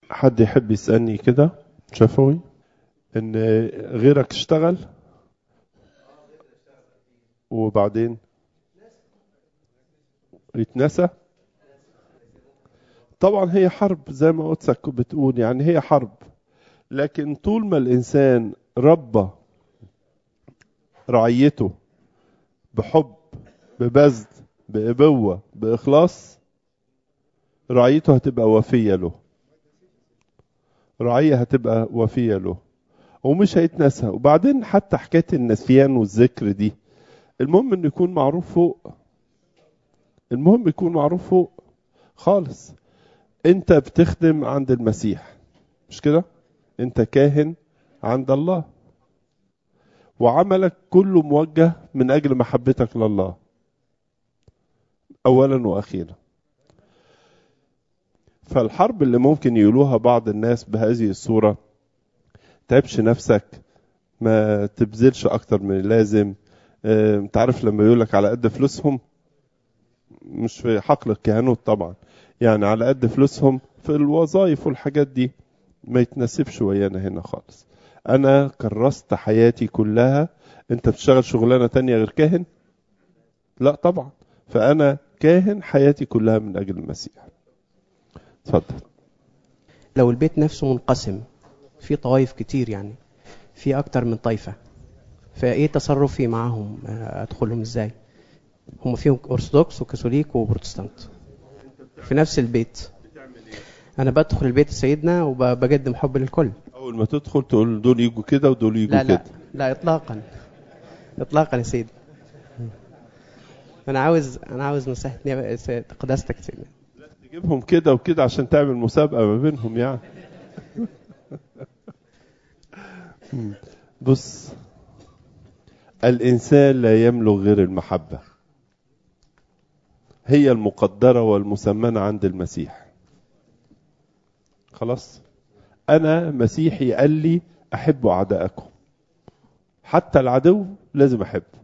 حد يحب يسألني كده شفوي ان غيرك اشتغل وبعدين يتنسى طبعا هي حرب زي ما قدسك بتقول يعني هي حرب لكن طول ما الإنسان ربى رعيته بحب ببذل بإبوة بإخلاص رعيته هتبقى وفية له رعية هتبقى وفية له ومش هيتنسى وبعدين حتى حكاية النسيان والذكر دي المهم انه يكون معروف فوق المهم يكون معروف فوق خالص انت بتخدم عند المسيح مش كده انت كاهن عند الله وعملك كله موجه من اجل محبتك لله اولا واخيرا فالحرب اللي ممكن يقولوها بعض الناس بهذه الصورة تعبش نفسك ما تبذلش اكتر من اللازم اه انت عارف لما يقولك على قد فلوسهم مش في حقل الكهنوت طبعا يعني على قد فلوسهم في الوظائف والحاجات دي ما يتناسبش ويانا هنا خالص انا كرست حياتي كلها انت بتشتغل شغلانه تانية غير كاهن لا طبعا فانا كاهن حياتي كلها من اجل المسيح اتفضل لو البيت نفسه منقسم في طوائف كتير يعني في اكتر من طائفه فايه تصرفي معاهم ادخلهم ازاي هم فيهم ارثوذكس وكاثوليك وبروتستانت في نفس البيت انا بدخل البيت سيدنا وبقدم حب للكل اول ما تدخل تقول دول يجوا كده ودول يجوا لا كده لا لا اطلاقا اطلاقا يا سيدي انا عاوز انا عاوز نصيحه نيابة- قداستك يا سيدنا تجيبهم كده وكده عشان تعمل مسابقة ما بينهم يعني بص الإنسان لا يملك غير المحبة هي المقدرة والمسمنة عند المسيح خلاص أنا مسيحي قال لي أحبوا أعداءكم حتى العدو لازم أحبه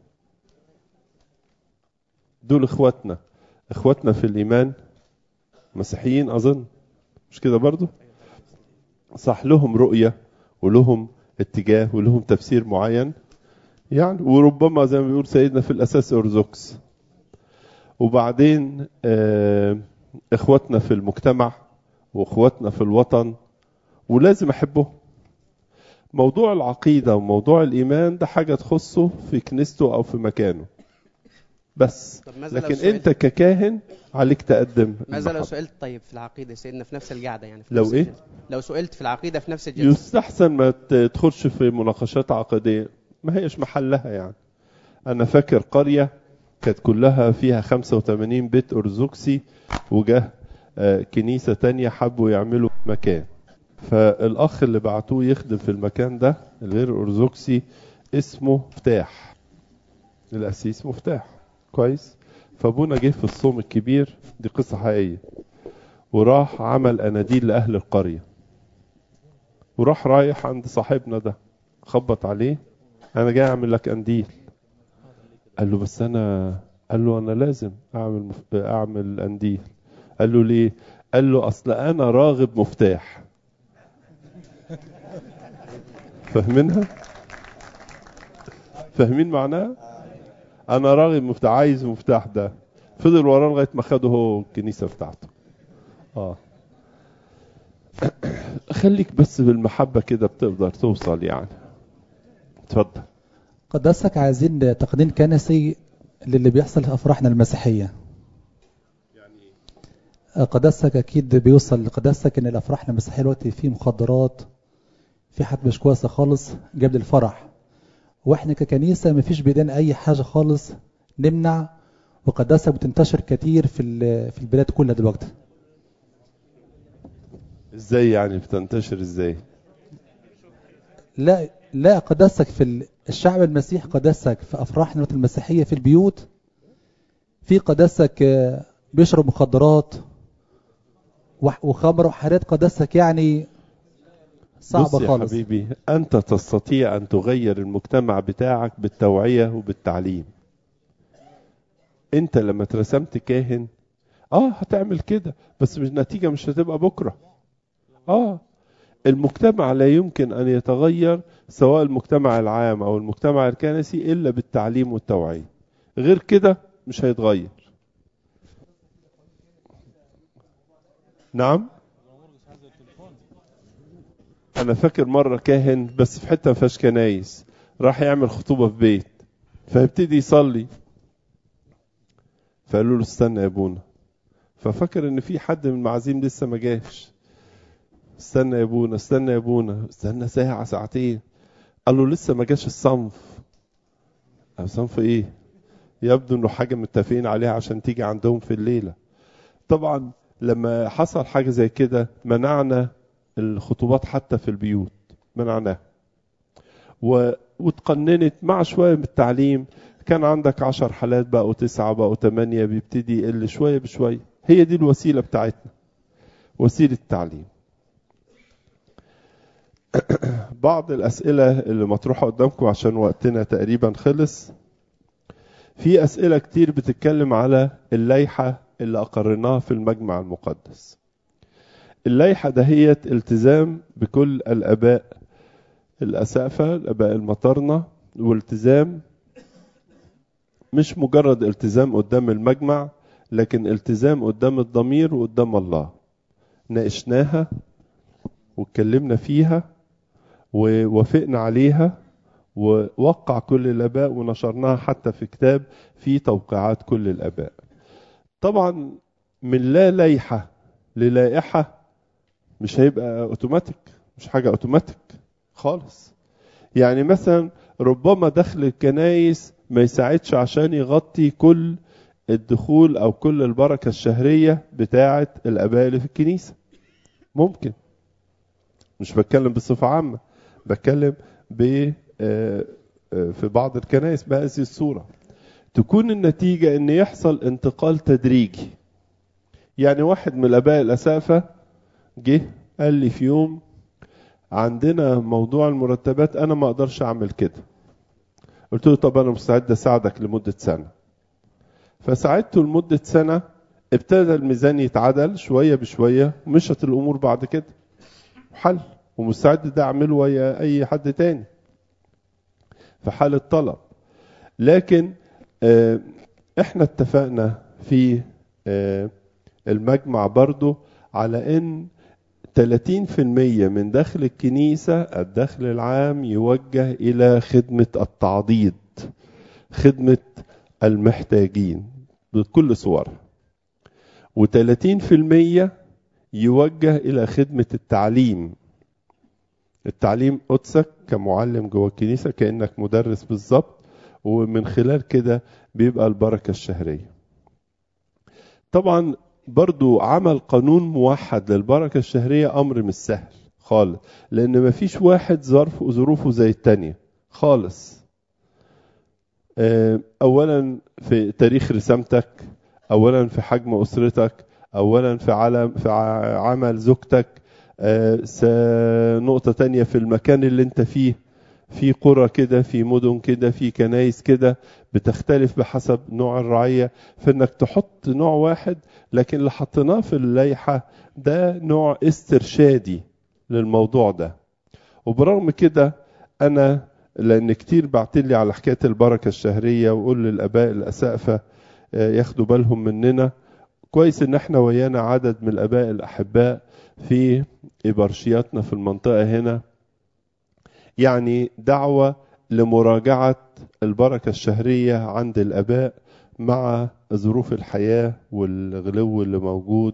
دول إخواتنا إخواتنا في الإيمان مسيحيين أظن مش كده برضو صح لهم رؤية ولهم اتجاه ولهم تفسير معين يعني وربما زي ما بيقول سيدنا في الأساس أرثوذكس وبعدين آه، إخواتنا في المجتمع وإخواتنا في الوطن ولازم أحبهم موضوع العقيدة وموضوع الإيمان ده حاجة تخصه في كنيسته أو في مكانه بس طب ماذا لو لكن سئلت- أنت ككاهن عليك تقدم ماذا لو المحبة. سئلت طيب في العقيده يا سيدنا في نفس القعده يعني في لو نفس إيه؟ الجلسة. لو سئلت في العقيده في نفس الجلسه يستحسن ما تدخلش في مناقشات عقدية ما هيش محلها يعني أنا فاكر قرية كانت كلها فيها 85 بيت أرثوذكسي وجه آه، كنيسة تانية حبوا يعملوا مكان فالأخ اللي بعتوه يخدم في المكان ده الغير أرثوذكسي اسمه مفتاح القسيس مفتاح كويس فابونا جه في الصوم الكبير دي قصة حقيقية وراح عمل أناديل لأهل القرية وراح رايح عند صاحبنا ده خبط عليه انا جاي اعمل لك قنديل قال له بس انا قال له انا لازم اعمل مف... اعمل قنديل قال له ليه قال له اصل انا راغب مفتاح فاهمينها فاهمين معناها انا راغب مفتاح عايز مفتاح ده فضل وراه لغايه ما خده هو الكنيسه بتاعته اه خليك بس بالمحبة كده بتقدر توصل يعني اتفضل قداسك عايزين تقديم كنسي للي بيحصل في أفراحنا المسيحية قداسك أكيد بيوصل لقداسك إن الأفراح المسيحية دلوقتي فيه مخدرات في حاجات مش كويسة خالص قبل الفرح وإحنا ككنيسة مفيش بإيدينا أي حاجة خالص نمنع وقداسك بتنتشر كتير في ال- في البلاد كلها دلوقتي ازاي يعني بتنتشر ازاي لا لا قداسك في ال- الشعب المسيحي قداسك في افراحنا المسيحيه في البيوت في قداسك آه، بيشرب مخدرات وح- وخمر وحاجات قداسك يعني بص صعبه يا خالص حبيبي انت تستطيع ان تغير المجتمع بتاعك بالتوعية وبالتعليم انت لما اترسمت كاهن اه هتعمل كده بس مش نتيجة مش هتبقى بكرة اه المجتمع لا يمكن ان يتغير سواء المجتمع العام او المجتمع الكنسي الا بالتعليم والتوعيه غير كده مش هيتغير نعم انا فاكر مره كاهن بس في حته ما فيهاش كنايس راح يعمل خطوبه في بيت فيبتدي يصلي فقالوا له استنى يا ابونا ففكر ان في حد من المعازيم لسه ما جاش استنى يا ابونا استنى يا ابونا استنى ساعه ساعتين قال له لسه ما جاش الصنف أو صنف ايه يبدو انه حاجه متفقين عليها عشان تيجي عندهم في الليله طبعا لما حصل حاجه زي كده منعنا الخطوبات حتى في البيوت منعناها و... واتقننت مع شويه من التعليم كان عندك عشر حالات بقوا تسعة بقوا تمانية بيبتدي يقل شوية بشوية هي دي الوسيلة بتاعتنا وسيلة التعليم بعض الأسئلة اللي مطروحة قدامكم عشان وقتنا تقريبا خلص في أسئلة كتير بتتكلم على الليحة اللي أقرناها في المجمع المقدس الليحة دهيت التزام بكل الآباء الأسافة الآباء المطرنة والتزام مش مجرد التزام قدام المجمع لكن التزام قدام الضمير وقدام الله ناقشناها واتكلمنا فيها ووافقنا عليها ووقع كل الاباء ونشرناها حتى في كتاب في توقيعات كل الاباء طبعا من لا لائحه للائحه مش هيبقى اوتوماتيك مش حاجه اوتوماتيك خالص يعني مثلا ربما دخل الكنايس ما يساعدش عشان يغطي كل الدخول او كل البركه الشهريه بتاعه الاباء اللي في الكنيسه ممكن مش بتكلم بصفه عامه بتكلم ب في بعض الكنائس بهذه الصوره تكون النتيجه ان يحصل انتقال تدريجي يعني واحد من الاباء الاسافه جه قال لي في يوم عندنا موضوع المرتبات انا ما اقدرش اعمل كده قلت له طب انا مستعد اساعدك لمده سنه فساعدته لمده سنه ابتدى الميزان يتعدل شويه بشويه ومشت الامور بعد كده حل ومستعد ده اعمله ويا اي حد تاني في حاله طلب لكن اه احنا اتفقنا في اه المجمع برضو على ان 30% من دخل الكنيسة الدخل العام يوجه إلى خدمة التعضيد خدمة المحتاجين بكل صورها و30% يوجه إلى خدمة التعليم التعليم قدسك كمعلم جوه الكنيسة كأنك مدرس بالظبط ومن خلال كده بيبقى البركة الشهرية طبعا برضو عمل قانون موحد للبركة الشهرية أمر مش سهل خالص لأن مفيش واحد ظرف ظروفه زي التانية خالص أولا في تاريخ رسامتك أولا في حجم أسرتك أولا في علم في عمل زوجتك نقطة تانية في المكان اللي أنت فيه في قرى كده في مدن كده في كنايس كده بتختلف بحسب نوع الرعية فإنك تحط نوع واحد لكن اللي حطيناه في اللائحة ده نوع استرشادي للموضوع ده وبرغم كده أنا لأن كتير بعتلي على حكاية البركة الشهرية وقول للآباء الأسقفة ياخدوا بالهم مننا كويس إن احنا ويانا عدد من الآباء الأحباء في إبرشياتنا في المنطقة هنا يعني دعوة لمراجعة البركة الشهرية عند الآباء مع ظروف الحياة والغلو اللي موجود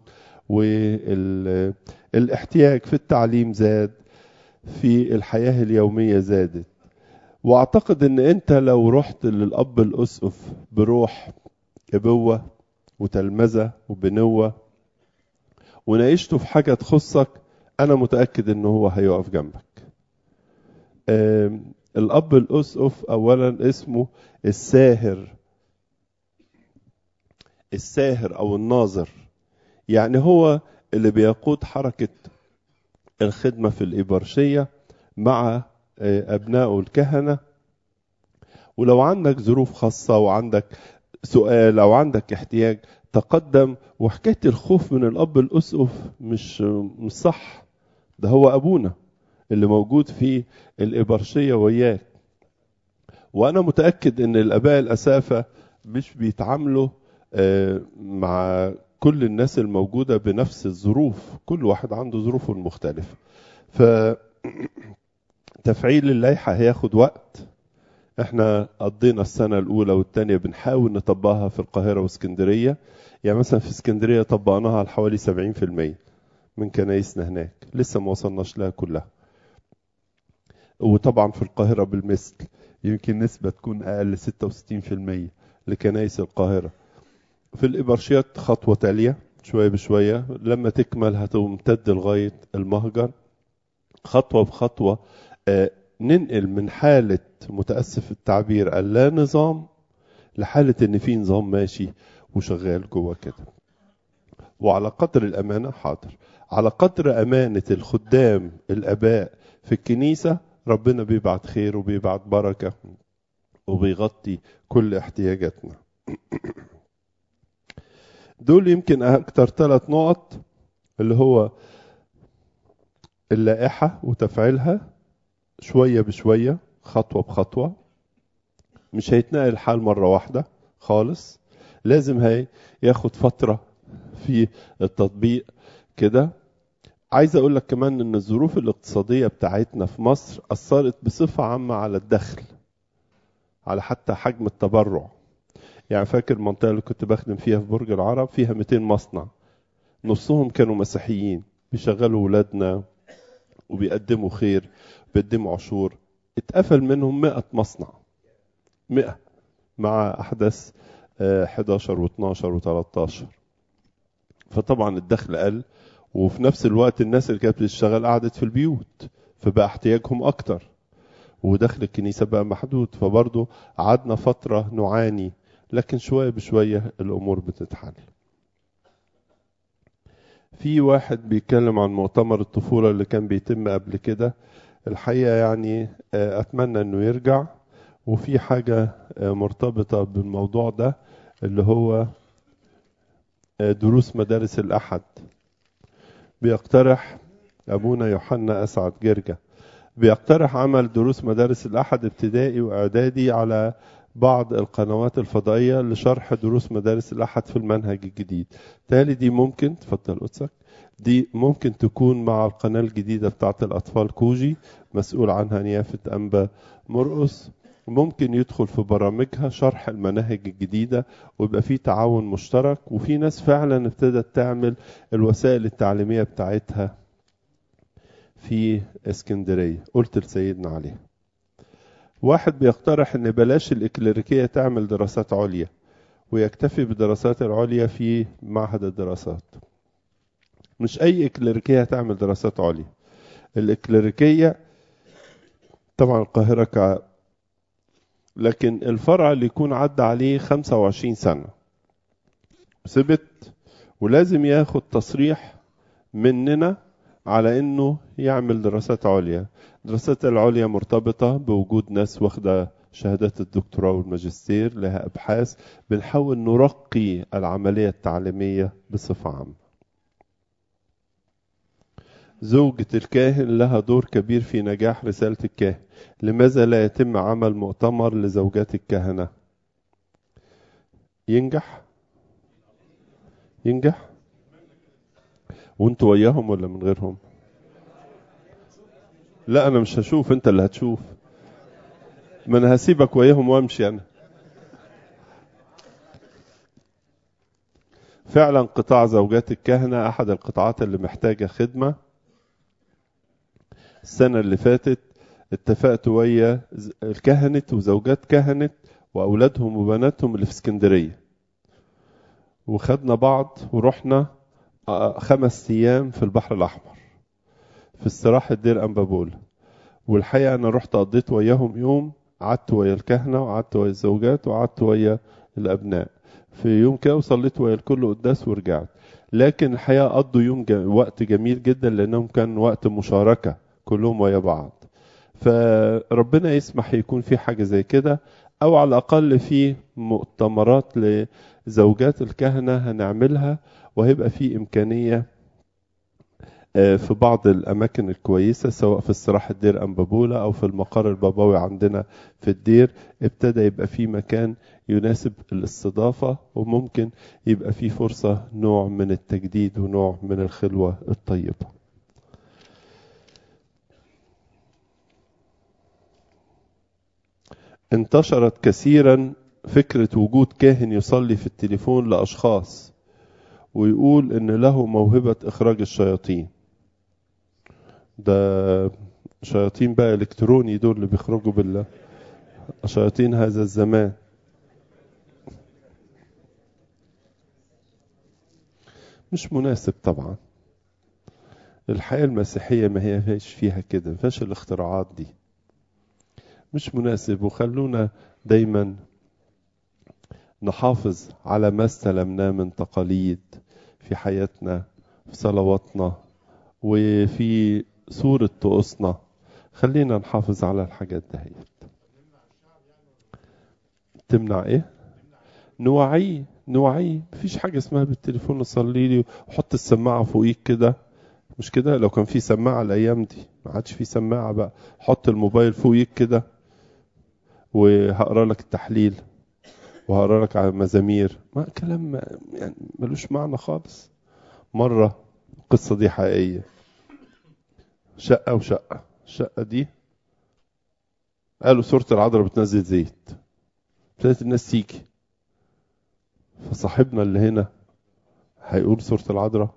والاحتياج في التعليم زاد في الحياة اليومية زادت واعتقد ان انت لو رحت للاب الاسقف بروح ابوة وتلمذة وبنوة وناقشته في حاجة تخصك انا متأكد ان هو هيقف جنبك الاب الاسقف اولا اسمه الساهر الساهر او الناظر يعني هو اللي بيقود حركة الخدمة في الإبرشية مع أبنائه الكهنة ولو عندك ظروف خاصة وعندك سؤال أو عندك احتياج تقدم وحكاية الخوف من الأب الأسقف مش مش صح ده هو ابونا اللي موجود في الإبرشية وياك وأنا متأكد إن الآباء الأسافة مش بيتعاملوا مع كل الناس الموجودة بنفس الظروف كل واحد عنده ظروفه المختلفة ف تفعيل اللائحة هياخد وقت احنا قضينا السنة الأولى والثانية بنحاول نطبقها في القاهرة واسكندرية يعني مثلا في اسكندرية طبقناها على حوالي 70% من كنايسنا هناك لسه ما وصلناش لها كلها وطبعا في القاهرة بالمثل يمكن نسبة تكون أقل 66% لكنايس القاهرة في الإبرشيات خطوة تالية شوية بشوية لما تكمل هتمتد لغاية المهجر خطوة بخطوة آه ننقل من حالة متأسف التعبير اللا نظام لحالة إن في نظام ماشي وشغال جوه كده وعلى قدر الأمانة حاضر على قدر أمانة الخدام الآباء في الكنيسة ربنا بيبعت خير وبيبعت بركة وبيغطي كل احتياجاتنا دول يمكن أكتر ثلاث نقط اللي هو اللائحة وتفعيلها شوية بشوية خطوة بخطوة مش هيتنقل الحال مرة واحدة خالص لازم هي ياخد فترة في التطبيق كده عايز اقول لك كمان ان الظروف الاقتصاديه بتاعتنا في مصر اثرت بصفه عامه على الدخل على حتى حجم التبرع يعني فاكر المنطقه اللي كنت بخدم فيها في برج العرب فيها 200 مصنع نصهم كانوا مسيحيين بيشغلوا ولادنا وبيقدموا خير بيقدموا عشور اتقفل منهم 100 مصنع 100 مع احداث 11 و12 و13 فطبعا الدخل قل وفي نفس الوقت الناس اللي كانت بتشتغل قعدت في البيوت فبقى احتياجهم اكتر ودخل الكنيسة بقى محدود فبرضه قعدنا فترة نعاني لكن شوية بشوية الأمور بتتحل في واحد بيتكلم عن مؤتمر الطفولة اللي كان بيتم قبل كده الحقيقة يعني أتمنى أنه يرجع وفي حاجة مرتبطة بالموضوع ده اللي هو دروس مدارس الأحد بيقترح أبونا يوحنا أسعد جرجة بيقترح عمل دروس مدارس الأحد ابتدائي وإعدادي على بعض القنوات الفضائية لشرح دروس مدارس الأحد في المنهج الجديد تالي دي ممكن تفضل قدسك دي ممكن تكون مع القناة الجديدة بتاعت الأطفال كوجي مسؤول عنها نيافة أنبا مرقص ممكن يدخل في برامجها شرح المناهج الجديدة ويبقى في تعاون مشترك وفي ناس فعلا ابتدت تعمل الوسائل التعليمية بتاعتها في اسكندرية قلت لسيدنا عليها واحد بيقترح ان بلاش الإكليريكية تعمل دراسات عليا ويكتفي بالدراسات العليا في معهد الدراسات مش أي إكليريكية تعمل دراسات عليا الإكليريكية طبعا القاهرة ك لكن الفرع اللي يكون عدى عليه 25 سنة ثبت ولازم ياخد تصريح مننا على انه يعمل دراسات عليا الدراسات العليا مرتبطة بوجود ناس واخدة شهادات الدكتوراه والماجستير لها ابحاث بنحاول نرقي العملية التعليمية بصفة عامة زوجة الكاهن لها دور كبير في نجاح رسالة الكاهن لماذا لا يتم عمل مؤتمر لزوجات الكهنة ينجح ينجح وانتوا وياهم ولا من غيرهم لا انا مش هشوف انت اللي هتشوف ما انا هسيبك وياهم وامشي انا فعلا قطاع زوجات الكهنة احد القطاعات اللي محتاجة خدمة السنة اللي فاتت اتفقت ويا الكهنة وزوجات كهنة وأولادهم وبناتهم اللي في اسكندرية وخدنا بعض ورحنا خمس أيام في البحر الأحمر في استراحة دير أنبابول والحقيقة أنا رحت قضيت وياهم يوم قعدت ويا الكهنة وقعدت ويا الزوجات وقعدت ويا الأبناء في يوم كده وصليت ويا الكل قداس ورجعت لكن الحقيقة قضوا يوم جم... وقت جميل جدا لأنهم كان وقت مشاركة كلهم ويا بعض فربنا يسمح يكون في حاجة زي كده أو على الأقل في مؤتمرات لزوجات الكهنة هنعملها وهيبقى في إمكانية في بعض الأماكن الكويسة سواء في استراحة دير أنبابولا أو في المقر البابوي عندنا في الدير ابتدى يبقى في مكان يناسب الاستضافة وممكن يبقى في فرصة نوع من التجديد ونوع من الخلوة الطيبة انتشرت كثيرا فكرة وجود كاهن يصلي في التليفون لأشخاص ويقول إن له موهبة إخراج الشياطين ده شياطين بقى إلكتروني دول اللي بيخرجوا بالله شياطين هذا الزمان مش مناسب طبعا الحياة المسيحية ما هي فيش فيها كده ما فيهاش الاختراعات دي مش مناسب وخلونا دايما نحافظ على ما استلمناه من تقاليد في حياتنا في صلواتنا وفي صورة طقوسنا خلينا نحافظ على الحاجات دهيت تمنع ايه نوعيه نوعيه مفيش حاجة اسمها بالتليفون نصلي لي وحط السماعة فوقيك كده مش كده لو كان في سماعة الأيام دي ما عادش في سماعة بقى حط الموبايل فوقيك كده وهقرا لك التحليل وهقرا لك على مزامير ما كلام يعني ملوش معنى خالص مرة القصة دي حقيقية شقة وشقة الشقة دي قالوا سورة العذراء بتنزل زيت ابتدت الناس تيجي فصاحبنا اللي هنا هيقول سورة العذراء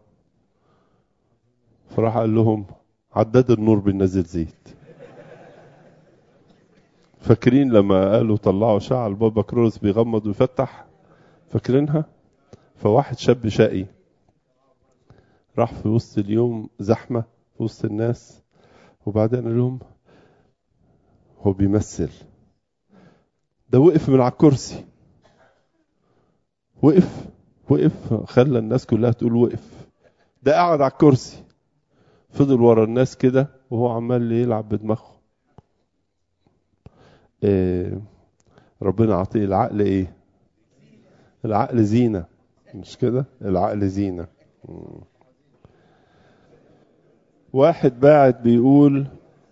فراح قال لهم عداد النور بينزل زيت فاكرين لما قالوا طلعوا شعر بابا كروز بيغمض ويفتح فاكرينها فواحد شاب شقي راح في وسط اليوم زحمة في وسط الناس وبعدين قال لهم هو بيمثل ده وقف من على الكرسي وقف وقف خلى الناس كلها تقول وقف ده قاعد على الكرسي فضل ورا الناس كده وهو عمال يلعب بدماغه إيه ربنا عطيه العقل ايه العقل زينة مش كده العقل زينة واحد باعت بيقول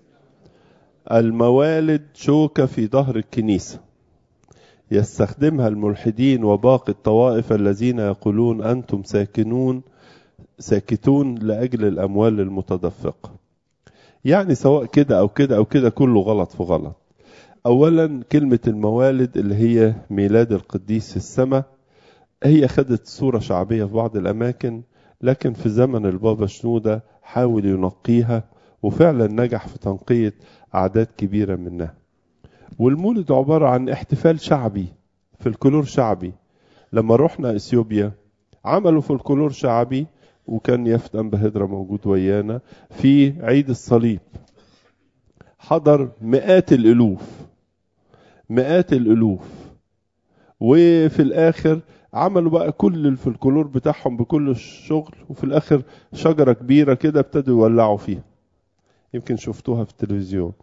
الموالد شوكة في ظهر الكنيسة يستخدمها الملحدين وباقي الطوائف الذين يقولون أنتم ساكنون ساكتون لأجل الأموال المتدفقة يعني سواء كده أو كده أو كده كله غلط في غلط أولا كلمة الموالد اللي هي ميلاد القديس في السماء هي خدت صورة شعبية في بعض الأماكن لكن في زمن البابا شنودة حاول ينقيها وفعلا نجح في تنقية أعداد كبيرة منها والمولد عبارة عن احتفال شعبي فلكلور شعبي لما رحنا اثيوبيا عملوا فلكلور شعبي وكان يافت أنبهدرة موجود ويانا في عيد الصليب حضر مئات الألوف مئات الألوف وفي الآخر عملوا بقى كل الفلكلور بتاعهم بكل الشغل وفي الآخر شجرة كبيرة كده ابتدوا يولعوا فيها يمكن شفتوها في التلفزيون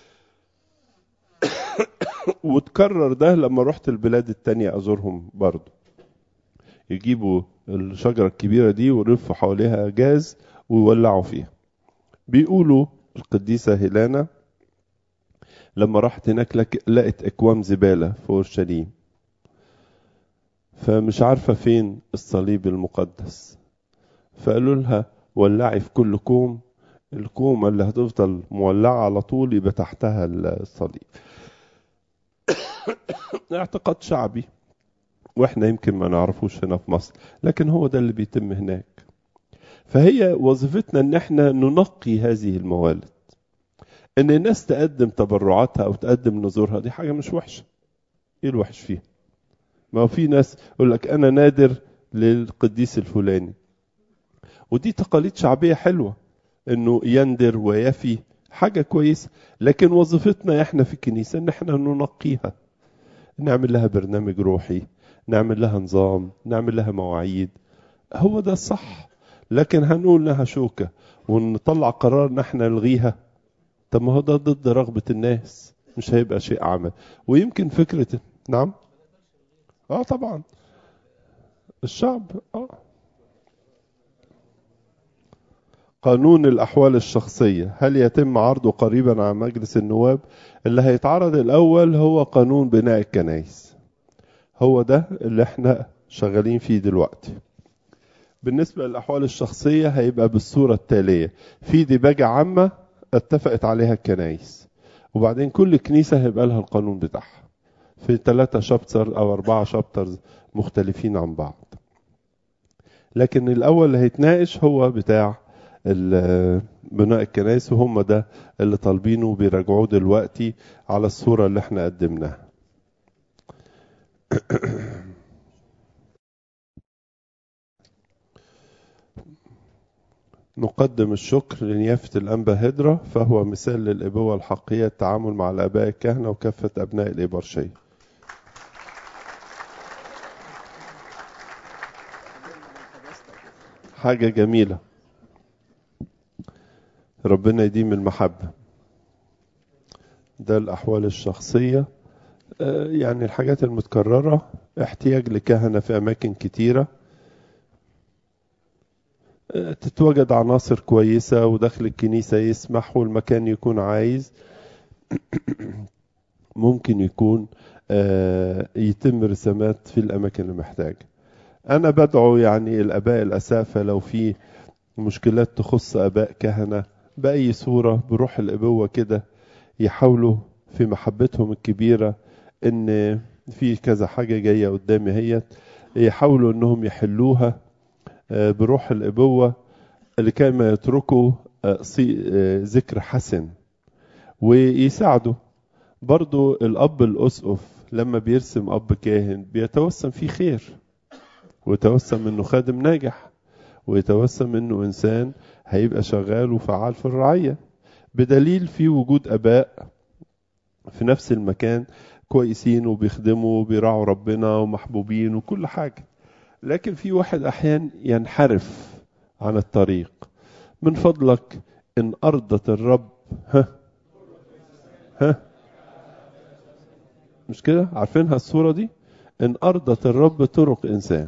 وتكرر ده لما رحت البلاد التانية أزورهم برضو يجيبوا الشجرة الكبيرة دي ويلفوا حواليها جاز ويولعوا فيها بيقولوا القديسة هيلانا لما راحت هناك لقت أكوام زبالة في أورشليم فمش عارفة فين الصليب المقدس فقالوا لها ولعي في كل كوم الكومة اللي هتفضل مولعة على طول يبقى تحتها الصليب اعتقاد شعبي واحنا يمكن ما نعرفوش هنا في مصر لكن هو ده اللي بيتم هناك فهي وظيفتنا ان احنا ننقي هذه الموالد ان الناس تقدم تبرعاتها او تقدم نذورها دي حاجه مش وحشه ايه الوحش فيها ما هو في ناس يقول لك انا نادر للقديس الفلاني ودي تقاليد شعبيه حلوه انه يندر ويفي حاجه كويسه لكن وظيفتنا احنا في الكنيسه ان احنا ننقيها نعمل لها برنامج روحي نعمل لها نظام نعمل لها مواعيد هو ده الصح لكن هنقول لها شوكة ونطلع قرار ان احنا نلغيها طب ما هو ده ضد رغبة الناس مش هيبقى شيء عمل ويمكن فكرة نعم اه طبعا الشعب اه قانون الأحوال الشخصية هل يتم عرضه قريبا على مجلس النواب اللي هيتعرض الأول هو قانون بناء الكنائس هو ده اللي احنا شغالين فيه دلوقتي بالنسبة للأحوال الشخصية هيبقى بالصورة التالية في ديباجة عامة اتفقت عليها الكنائس وبعدين كل كنيسة هيبقى لها القانون بتاعها في ثلاثة شابتر أو أربعة شابترز مختلفين عن بعض لكن الأول اللي هيتناقش هو بتاع ال- بناء الكنائس وهم ده اللي طالبينه وبيراجعوه دلوقتي على الصورة اللي احنا قدمناها نقدم الشكر لنيافة الأنبا هدرة فهو مثال للإبوة الحقيقية التعامل مع الآباء الكهنة وكافة أبناء الإبرشية حاجة جميلة ربنا يديم المحبة ده الأحوال الشخصية آه، يعني الحاجات المتكررة احتياج لكهنة في أماكن كتيرة آه، تتوجد عناصر كويسة ودخل الكنيسة يسمح والمكان يكون عايز ممكن يكون آه، يتم رسامات في الأماكن المحتاجة أنا بدعو يعني الآباء الأسافة لو في مشكلات تخص آباء كهنة بأي صورة بروح الأبوة كده يحاولوا في محبتهم الكبيرة إن في كذا حاجة جاية قدامي هي يحاولوا إنهم يحلوها آه، بروح الأبوة لكي ما يتركوا آه، صي- آه، ذكر حسن ويساعدوا برضو الأب الأسقف لما بيرسم أب كاهن بيتوسم فيه خير ويتوسم إنه خادم ناجح ويتوسم إنه إنسان هيبقى شغال وفعال في الرعية بدليل في وجود آباء في نفس المكان كويسين وبيخدموا وبيراعوا ربنا ومحبوبين وكل حاجة لكن في واحد أحيان ينحرف عن الطريق من فضلك إن أرضت الرب ها ها مش كده عارفينها الصورة دي إن أرضت الرب طرق إنسان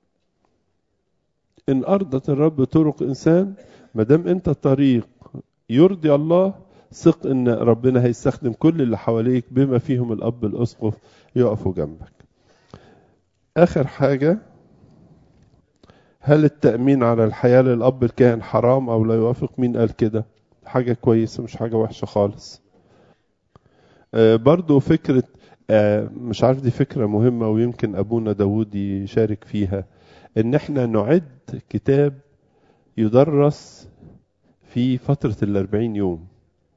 إن أرضت الرب طرق إنسان ما دام أنت طريق يرضي الله ثق إن ربنا هيستخدم كل اللي حواليك بما فيهم الأب الأسقف يقفوا جنبك آخر حاجة هل التأمين على الحياة للأب الكاهن حرام أو لا يوافق مين قال كده حاجة كويسة مش حاجة وحشة خالص آه، برضو فكرة آه، مش عارف دي فكرة مهمة ويمكن أبونا داود يشارك فيها إن إحنا نعد كتاب يدرس في فترة الأربعين يوم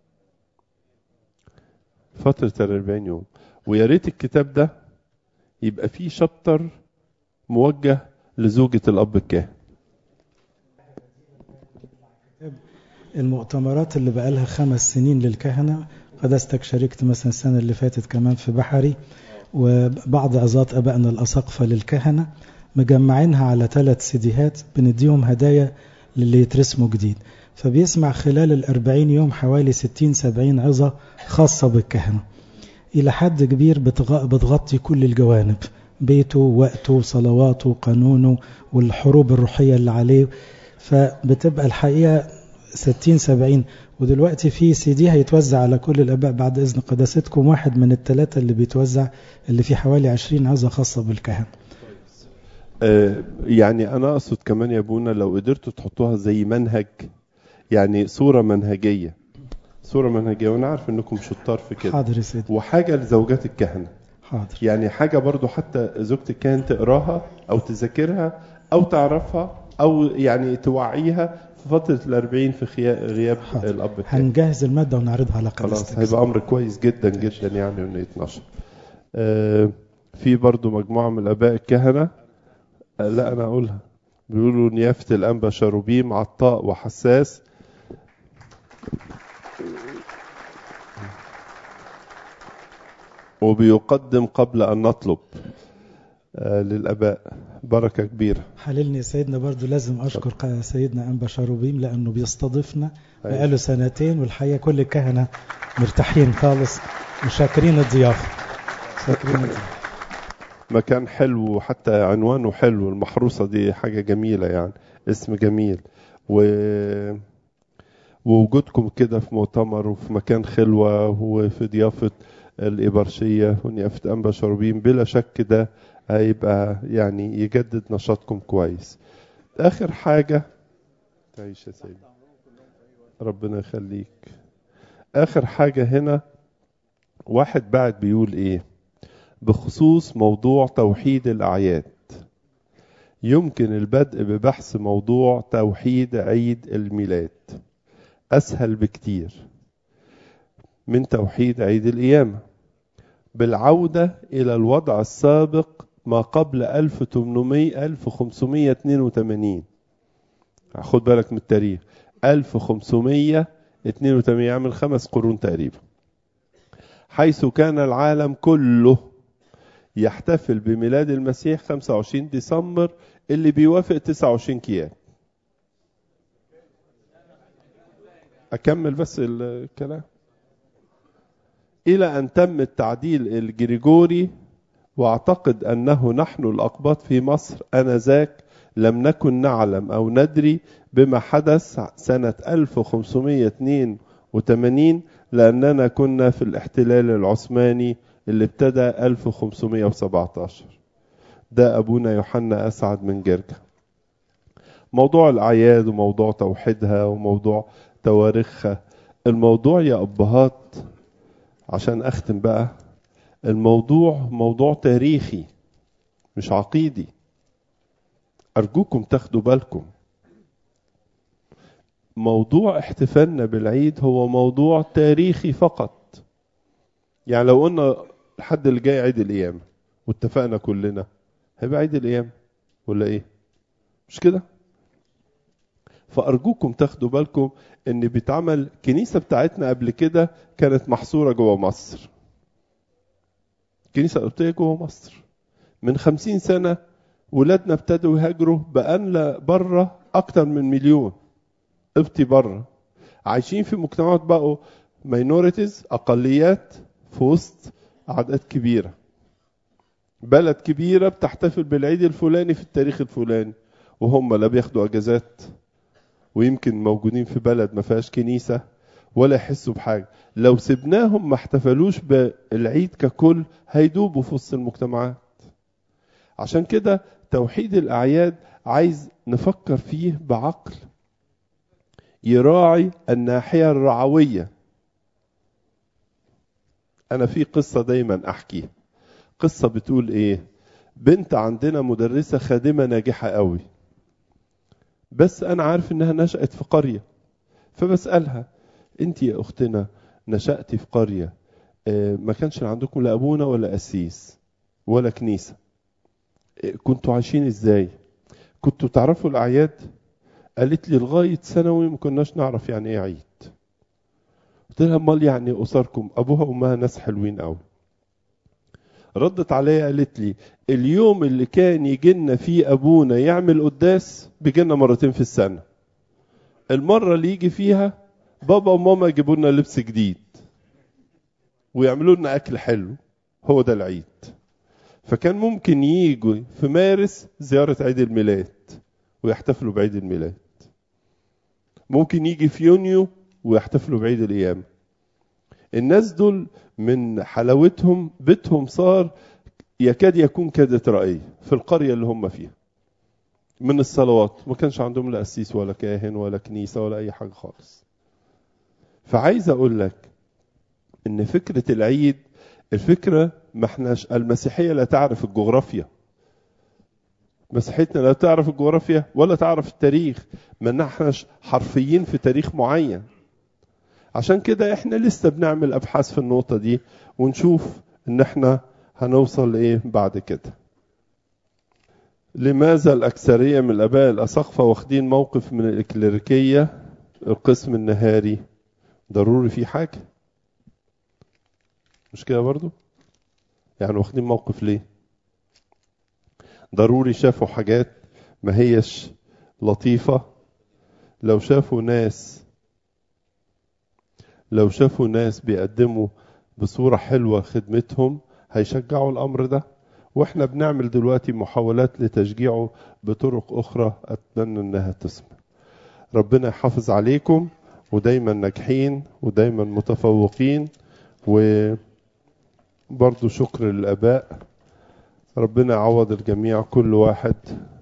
فترة الأربعين يوم ويا ريت الكتاب ده يبقى فيه شابتر موجه لزوجة الأب الكاهن المؤتمرات اللي بقالها خمس سنين للكهنة قدستك شاركت مثلا السنة اللي فاتت كمان في بحري وبعض عظات أبائنا الأساقفة للكهنة مجمعينها على ثلاث سيديهات بنديهم هدايا للي يترسموا جديد فبيسمع خلال الأربعين يوم حوالي ستين سبعين عظة خاصة بالكهنة إلى حد كبير بتغ- بتغطي كل الجوانب بيته وقته صلواته قانونه والحروب الروحية اللي عليه فبتبقى الحقيقة 60 70 ودلوقتي في سي دي هيتوزع على كل الاباء بعد اذن قداستكم واحد من الثلاثه اللي بيتوزع اللي فيه حوالي 20 عظه خاصه بالكهنه آه، يعني أنا أقصد كمان يا أبونا لو قدرتوا تحطوها زي منهج يعني صورة منهجية صورة منهجية وأنا عارف إنكم شطار في كده حاضر يا سيدي وحاجة لزوجات الكهنة حاضر يعني حاجة برضو حتى زوجة الكاهن تقراها أو تذاكرها أو تعرفها أو يعني توعيها في فترة الأربعين في خيا- غياب حاضر. الأب الكاهن هنجهز الماده ونعرضها على خلاص قداستك هيبقى أمر كويس جدا جدا يعني إنه يتنشر آه، في برضو مجموعة من الآباء الكهنة آه، لا أنا أقولها بيقولوا نيافة الأنبا شاروبيم عطاء وحساس وبيقدم قبل أن نطلب آه، للآباء بركة كبيرة حللني يا سيدنا برضو لازم اشكر ق- سيدنا انبا شاروبيم لانه بيستضيفنا أيوة. بقاله سنتين والحقيقه كل الكهنه مرتاحين خالص وشاكرين الضيافه شاكرين الضيافه مكان حلو وحتى عنوانه حلو المحروسة دي حاجة جميلة يعني اسم جميل و ووجودكم كده في مؤتمر وفي مكان خلوة وفي ضيافة الإبرشية ونيافة أنبا شربين بلا شك ده هيبقى يعني يجدد نشاطكم كويس آخر حاجة تعيش يا سيدي ربنا يخليك آخر حاجة هنا واحد بعد بيقول إيه بخصوص موضوع توحيد الأعياد يمكن البدء ببحث موضوع توحيد عيد الميلاد أسهل بكتير من توحيد عيد القيامة بالعودة إلى الوضع السابق ما قبل 1800 1582 خد بالك من التاريخ 1582 يعمل خمس قرون تقريبا حيث كان العالم كله يحتفل بميلاد المسيح 25 ديسمبر اللي بيوافق 29 كيان أكمل بس الكلام إلى أن تم التعديل الجريجوري واعتقد أنه نحن الأقباط في مصر آنذاك لم نكن نعلم أو ندري بما حدث سنة 1582 لأننا كنا في الاحتلال العثماني اللي ابتدى 1517 ده أبونا يوحنا أسعد من جرجا موضوع الأعياد وموضوع توحيدها وموضوع تواريخها الموضوع يا أبهات عشان أختم بقى الموضوع موضوع تاريخي مش عقيدي أرجوكم تاخدوا بالكم موضوع احتفالنا بالعيد هو موضوع تاريخي فقط يعني لو قلنا الحد اللي جاي عيد القيامة واتفقنا كلنا هيبقى عيد القيامة ولا ايه مش كده فأرجوكم تاخدوا بالكم ان بيتعمل كنيسة بتاعتنا قبل كده كانت محصورة جوه مصر كنيسة قبطية جوه مصر من خمسين سنة ولادنا ابتدوا يهاجروا بقالنا بره أكتر من مليون قبطي بره عايشين في مجتمعات بقوا ماينورتيز أقليات في وسط أعداد كبيرة بلد كبيرة بتحتفل بالعيد الفلاني في التاريخ الفلاني وهم لا بياخدوا أجازات ويمكن موجودين في بلد ما فيهاش كنيسة ولا يحسوا بحاجة لو سبناهم ما احتفلوش بالعيد ككل هيدوبوا في وسط المجتمعات عشان كده توحيد الأعياد عايز نفكر فيه بعقل يراعي الناحية الرعوية أنا في قصة دايما أحكيها قصة بتقول إيه بنت عندنا مدرسة خادمة ناجحة قوي بس أنا عارف إنها نشأت في قرية فبسألها أنت يا أختنا نشأتي في قرية ما كانش عندكم لا أبونا ولا أسيس ولا كنيسة كنتوا عايشين إزاي كنتوا تعرفوا الأعياد قالت لي لغاية ثانوي ما كناش نعرف يعني إيه عيد قلت لها امال يعني اسركم ابوها وامها ناس حلوين قوي ردت عليا قالت لي اليوم اللي كان يجي لنا فيه ابونا يعمل قداس بيجي لنا مرتين في السنه المره اللي يجي فيها بابا وماما يجيبوا لنا لبس جديد ويعملوا لنا اكل حلو هو ده العيد فكان ممكن يجوا في مارس زياره عيد الميلاد ويحتفلوا بعيد الميلاد ممكن يجي في يونيو ويحتفلوا بعيد القيامة الناس دول من حلاوتهم بيتهم صار يكاد يكون كاتدرائية في القرية اللي هم فيها من الصلوات ما كانش عندهم لا قسيس ولا كاهن ولا كنيسة ولا أي حاجة خالص فعايز أقول لك إن فكرة العيد الفكرة ما احناش المسيحية لا تعرف الجغرافيا مسيحيتنا لا تعرف الجغرافيا ولا تعرف التاريخ ما نحناش حرفيين في تاريخ معين عشان كده احنا لسه بنعمل ابحاث في النقطه دي ونشوف ان احنا هنوصل لايه بعد كده لماذا الاكثريه من الاباء الاساقفه واخدين موقف من الاكليريكيه القسم النهاري ضروري في حاجه مش كده برضو يعني واخدين موقف ليه ضروري شافوا حاجات ما هيش لطيفه لو شافوا ناس لو شافوا ناس بيقدموا بصورة حلوة خدمتهم هيشجعوا الأمر ده وإحنا بنعمل دلوقتي محاولات لتشجيعه بطرق أخرى أتمنى إنها تسمع ربنا يحافظ عليكم ودايما ناجحين ودايما متفوقين وبرضو شكر للآباء ربنا يعوض الجميع كل واحد